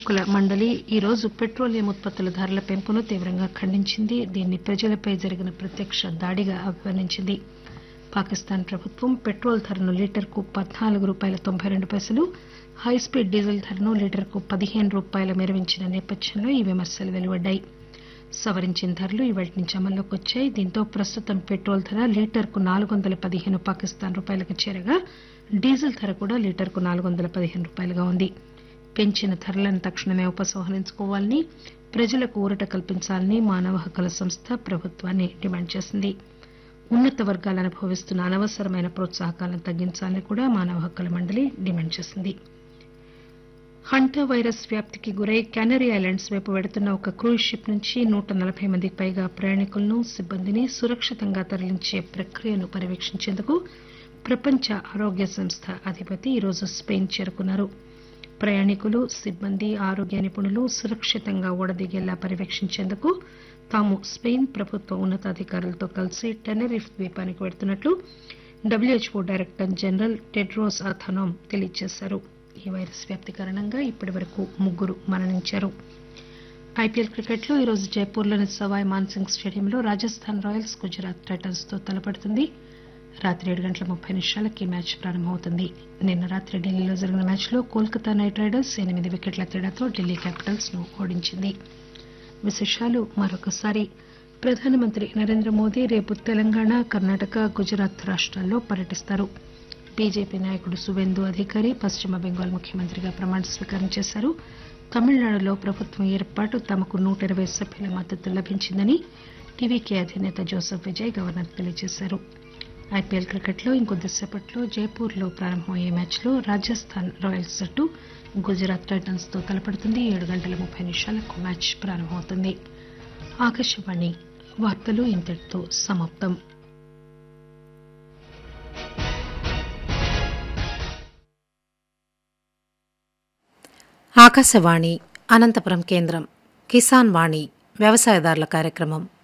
కుల మండలి ఈరోజు పెట్రోలియం ఉత్పత్తుల ధరల పెంపును తీవ్రంగా ఖండించింది దీన్ని ప్రజలపై జరిగిన ప్రత్యక్ష దాడిగా అభివర్ణించింది పాకిస్తాన్ ప్రభుత్వం పెట్రోల్ ధరను లీటర్కు పద్నాలుగు రూపాయల తొంభై రెండు పైసలు హైస్పీడ్ డీజిల్ ధరను లీటర్కు పదిహేను రూపాయల మేర పెంచిన నేపథ్యంలో ఈ విమర్శలు వెలువడ్డాయి సవరించిన ధరలు ఇవాళ నుంచి అమల్లోకి వచ్చాయి దీంతో ప్రస్తుతం పెట్రోల్ ధర లీటర్కు నాలుగు వందల పదిహేను పాకిస్తాన్ రూపాయలకు చేరగా డీజిల్ ధర కూడా లీటర్కు నాలుగు వందల పదిహేను రూపాయలుగా ఉంది పెంచిన ధరలను తక్షణమే ఉపసంహరించుకోవాలని ప్రజలకు ఊరట కల్పించాలని మానవ హక్కుల సంస్థ ప్రభుత్వాన్ని డిమాండ్ చేసింది ఉన్నత వర్గాలు అనుభవిస్తున్న అనవసరమైన ప్రోత్సాహకాలను తగ్గించాలని కూడా మానవ హక్కుల మండలి డిమాండ్ చేసింది హంటా వైరస్ వ్యాప్తికి గురై కెనరీ ఐలాండ్స్ వైపు వెడుతున్న ఒక క్రూయిజ్ షిప్ నుంచి నూట నలబై మందికి పైగా ప్రయాణికులను సిబ్బందిని సురక్షితంగా తరలించే ప్రక్రియను పర్యవేక్షించేందుకు ప్రపంచ ఆరోగ్య సంస్థ అధిపతి ఈరోజు స్పెయిన్ చేరుకున్నారు ప్రయాణికులు సిబ్బంది ఆరోగ్య నిపుణులు సురక్షితంగా ఓడదిగేలా పర్యవేక్షించేందుకు తాము స్పెయిన్ ప్రభుత్వ ఉన్నతాధికారులతో కలిసి టెనరిఫ్ ద్వీపానికి వెడుతున్నట్లు WHO director general Tedros Adhanom తెలియజేశారు ఈ వైరస్ వ్యాప్తి కారణంగా ఇప్పటి వరకు ముగ్గురు మరణించారు ఐపీఎల్ క్రికెట్లో ఈరోజు జైపూర్లోని సవాయ్ మాన్సింగ్ స్టేడియంలో రాజస్థాన్ రాయల్స్ గుజరాత్ టైటన్స్ తో తలపడుతుంది రాత్రి ఏడు గంటల ముప్పై నిమిషాలకి మ్యాచ్ ప్రారంభమవుతుంది నిన్న రాత్రి ఢిల్లీలో జరిగిన మ్యాచ్లో కోల్కతా నైట్ రైడర్స్ ఎనిమిది వికెట్ల తేడాతో ఢిల్లీ క్యాపిటల్స్ ను ఓడించింది విశేషాలు మరొకసారి ప్రధానమంత్రి నరేంద్ర మోదీ రేపు తెలంగాణ కర్ణాటక గుజరాత్ రాష్ట్రాల్లో పర్యటిస్తారు బీజేపీ నాయకుడు సువేందు అధికారి పశ్చిమ బెంగాల్ ముఖ్యమంత్రిగా ప్రమాణ స్వీకారం చేశారు తమిళనాడులో ప్రభుత్వం ఏర్పాటు తమకు నూట ఇరవై సభ్యుల మద్దతు లభించిందని టీవీకే అధినేత జోసెఫ్ విజయ్ గవర్నర్ తెలియజేశారు ఐపీఎల్ క్రికెట్లో ఇంకొద్దిసేపట్లో జైపూర్లో ప్రారంభమయ్యే మ్యాచ్లో రాజస్థాన్ రాయల్స్ జట్టు గుజరాత్ టైటన్స్ తో తలపడుతుంది ఏడు గంటల ముప్పై నిమిషాలకు మ్యాచ్ ప్రారంభమవుతుంది ఆకాశవాణి వార్తలు ఇంతటితో సమాప్తం ఆకాశవాణి అనంతపురం కేంద్రం కిసాన్ వాణి వ్యవసాయదారుల కార్యక్రమం